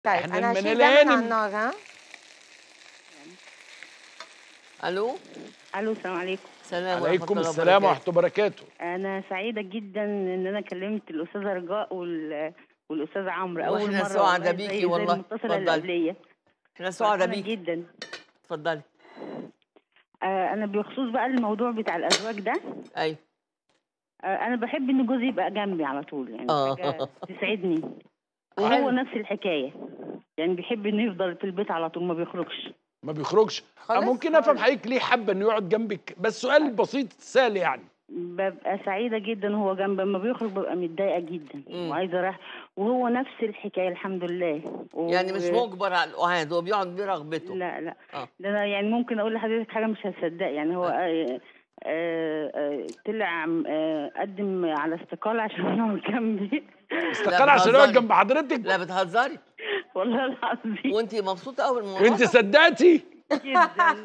طيب إحنا انا هشيل ده من المنالان- على النار ها الو الو السلام عليكم سلام عليكم ورحمة الله السلام وبركاته. ورحمه الله وبركاته انا سعيده جدا ان انا كلمت الاستاذه رجاء وال... والاستاذ عمرو اول وإحنا مره سعداء والله بيكي زي- زي والله. المتصله اللي اتفضلي. قبليه احنا سعداء فرحانة بيكي جدا اتفضلي آه انا بخصوص بقى الموضوع بتاع الازواج ده ايوه آه انا بحب ان جوزي يبقى جنبي على طول يعني آه. حاجه تسعدني وهو حلو. نفس الحكايه يعني بيحب انه يفضل في البيت على طول ما بيخرجش ما بيخرجش خالص؟ ممكن افهم حضرتك ليه حابه انه يقعد جنبك بس سؤال بسيط سهل يعني ببقى سعيده جدا وهو جنبي لما بيخرج ببقى متضايقه جدا مم. وعايزه اروح وهو نفس الحكايه الحمد لله و... يعني مش مجبر على القعاد هو بيقعد برغبته لا لا آه. ده انا يعني ممكن اقول لحضرتك حاجه مش هتصدق يعني هو آه آه آه طلع آه قدم على استقاله عشان يقعد جنبي استقال عشان يقعد بتهزري. جنب حضرتك لا بتهزري والله العظيم وانت مبسوطه قوي بالموضوع انت صدقتي جدا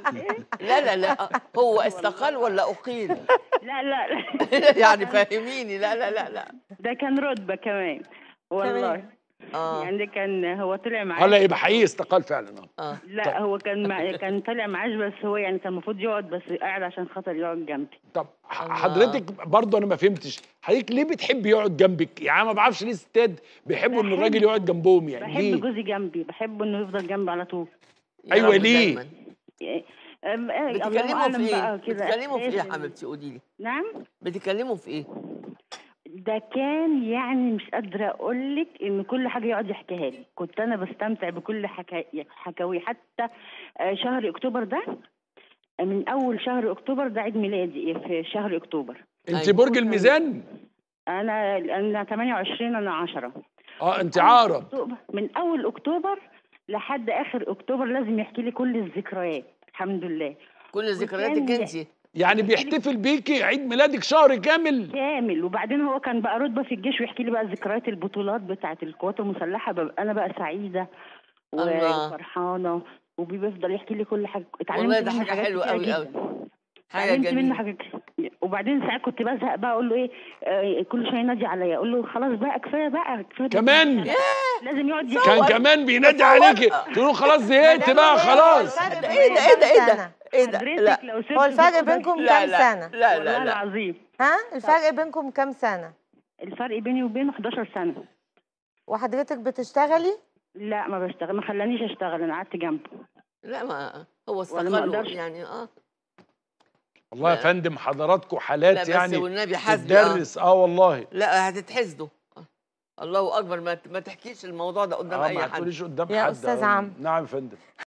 لا لا لا هو استقال ولا اقيل لا لا لا يعني فهميني لا لا لا لا ده كان رتبه كمان والله اه يعني ده كان هو طلع معاش هلا يبقى حقيقي استقال فعلا اه اه لا هو كان مع... كان طالع معاش بس هو يعني كان المفروض يقعد بس قاعد عشان خاطر يقعد جنبي طب ح- الله. حضرتك برضه انا ما فهمتش حضرتك ليه بتحب يقعد جنبك يعني أنا ما بعرفش ليه الستات بيحبوا ان بحب- الراجل يقعد جنبهم يعني بحب ليه جوزي جنبي بحب انه يفضل جنبي على طول يا أيوة، رب ليه؟ دايماً. يعني- أم- آه، الله بتتكلموا أعلم في ايه بقى كده بتتكلموا في ايه يا إحساس إن- حبيبتي قولي لي نعم بتتكلموا في ايه ده كان يعني مش قادرة أقول لك إن كل حاجة يقعد يحكيها لي كنت أنا بستمتع بكل حكا... حكاوي حتى آه، شهر أكتوبر ده آه، من أول شهر أكتوبر ده عيد ميلادي في شهر أكتوبر انت أيوة. برج الميزان أنا أنا 28 أنا 10 اه انت عقرب أكتوبر- من أول أكتوبر لحد آخر أكتوبر لازم يحكي لي كل الذكريات الحمد لله كل ذكرياتك وكان- انت يعني بيحتفل بيكي عيد ميلادك شهر كامل كامل وبعدين هو كان بقى رتبه في الجيش ويحكي لي بقى ذكريات البطولات بتاعه القوات المسلحه ببقى انا بقى سعيده الله. وفرحانه وبيفضل يحكي لي كل حاجه اتعلمت والله ده منه حاجة حاجات حلوة كتيرة أوي جداً. أوي. حاجه اتعلمت منه جميله حاجات كتير. وبعدين ساعات كنت بزهق بقى اقول له ايه آه كل شويه ينادي عليا اقول له خلاص بقى كفايه بقى كفايه كمان لازم يقعد كان يحكي. كمان بينادي عليكي تقول له خلاص زهقت بقى خلاص الفرق ده ايه ده ايه ده ايه ده ايه ده حضرتك لا لو سبت هو الفرق الأوضة- بينكم لا كام لا سنة؟ لا والله لا لا العظيم ها الفرق بينكم كام سنة؟ الفرق بيني وبينه 11 سنه وحضرتك بتشتغلي؟ لا ما بشتغل ما خلانيش اشتغل انا قعدت جنبه لا ما هو ولا ما استقل أقدرش. يعني اه والله يا لا. فندم حضراتكم لا حالات بس يعني والنبي حسبي آه. تدرس اه والله لا هتتحسدوا آه. الله اكبر ما ما تحكيش الموضوع ده قدام اه اي ما حد تقوليش قدام يا حد أستاذ آه. عمرو. نعم يا فندم